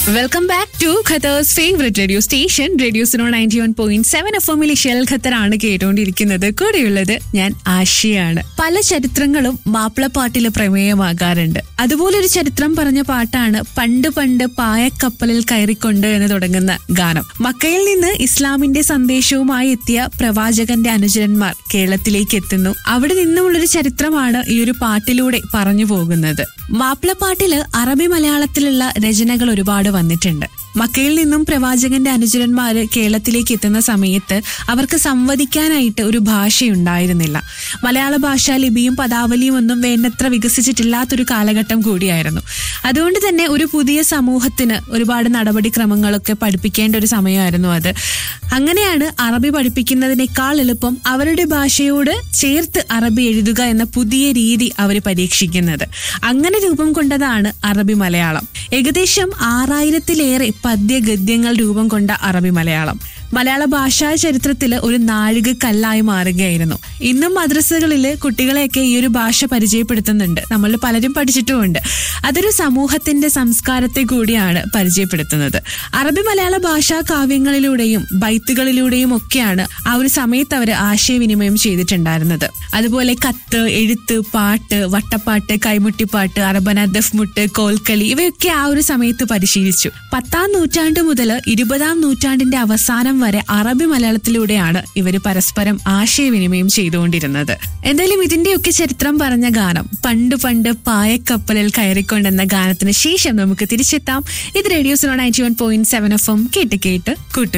welcome back to Qatar's favourite radio station radio Suno ninety one point seven F എമ്മിൽ ഷെൽ ഖത്തറാണ് കേട്ടുകൊണ്ടിരിക്കുന്നത് കൂടെയുള്ളത് ഞാൻ ആഷിയാണ് പല ചരിത്രങ്ങളും മാപ്പിളപ്പാട്ടിൽ പ്രമേയമാകാറുണ്ട് അതുപോലൊരു ചരിത്രം പറഞ്ഞ പാട്ടാണ് പണ്ട് പണ്ട് പായക്കപ്പലിൽ കയറിക്കൊണ്ട് എന്ന് തുടങ്ങുന്ന ഗാനം മക്കയിൽ നിന്ന് ഇസ്ലാമിന്റെ സന്ദേശവുമായി എത്തിയ പ്രവാചകന്റെ അനുചരന്മാർ കേരളത്തിലേക്ക് എത്തുന്നു അവിടെ നിന്നുമുള്ളൊരു ചരിത്രമാണ് ഈ ഒരു പാട്ടിലൂടെ പറഞ്ഞു പോകുന്നത് മാപ്പിളപ്പാട്ടില് അറബി മലയാളത്തിലുള്ള രചനകൾ ഒരുപാട് വന്നിട്ടുണ്ട് മക്കയിൽ നിന്നും പ്രവാചകന്റെ അനുചരന്മാര് കേരളത്തിലേക്ക് എത്തുന്ന സമയത്ത് അവർക്ക് സംവദിക്കാനായിട്ട് ഒരു ഭാഷയുണ്ടായിരുന്നില്ല മലയാള ഭാഷാ ലിപിയും പദാവലിയും ഒന്നും വേണ്ടത്ര വികസിച്ചിട്ടില്ലാത്തൊരു കാലഘട്ടം കൂടിയായിരുന്നു അതുകൊണ്ട് തന്നെ ഒരു പുതിയ സമൂഹത്തിന് ഒരുപാട് നടപടിക്രമങ്ങളൊക്കെ പഠിപ്പിക്കേണ്ട ഒരു സമയമായിരുന്നു അത് അങ്ങനെയാണ് അറബി പഠിപ്പിക്കുന്നതിനേക്കാൾ എളുപ്പം അവരുടെ ഭാഷയോട് ചേർത്ത് അറബി എഴുതുക എന്ന പുതിയ രീതി അവർ പരീക്ഷിക്കുന്നത് അങ്ങനെ രൂപം കൊണ്ടതാണ് അറബി മലയാളം ഏകദേശം ആറായിരത്തിലേറെ പദ്യ ഗദ്യങ്ങൾ രൂപം കൊണ്ട അറബി മലയാളം മലയാള ഭാഷാ ചരിത്രത്തിൽ ഒരു നാഴികക്കല്ലായി മാറുകയായിരുന്നു ഇന്നും മദ്രസകളിൽ കുട്ടികളെയൊക്കെ ഈ ഒരു ഭാഷ പരിചയപ്പെടുത്തുന്നുണ്ട് നമ്മൾ പലരും പഠിച്ചിട്ടുമുണ്ട് അതൊരു സമൂഹത്തിന്റെ സംസ്കാരത്തെ കൂടിയാണ് പരിചയപ്പെടുത്തുന്നത് അറബി മലയാള ഭാഷാ കാവ്യങ്ങളിലൂടെയും ബൈത്തുകളിലൂടെയും ഒക്കെയാണ് ആ ഒരു സമയത്ത് അവർ ആശയവിനിമയം ചെയ്തിട്ടുണ്ടായിരുന്നത് അതുപോലെ കത്ത് എഴുത്ത് പാട്ട് വട്ടപ്പാട്ട് കൈമുട്ടിപ്പാട്ട് അറബന ദഫ്മുട്ട് കോൽക്കളി ഇവയൊക്കെ ആ ഒരു സമയത്ത് പരിശീലിച്ചു പത്താം നൂറ്റാണ്ട് മുതൽ ഇരുപതാം നൂറ്റാണ്ടിന്റെ അവസാനം വരെ അറബി മലയാളത്തിലൂടെയാണ് ഇവർ പരസ്പരം ആശയവിനിമയം ചെയ്തുകൊണ്ടിരുന്നത് എന്തായാലും ഇതിന്റെയൊക്കെ ചരിത്രം പറഞ്ഞ ഗാനം പണ്ട് പണ്ട് പായക്കപ്പലിൽ കയറിക്കൊണ്ടെന്ന ഗാനത്തിന് ശേഷം നമുക്ക് തിരിച്ചെത്താം ഇത് radio zero ninety one point seven F M കേട്ട് കേട്ട് കൂട്ടു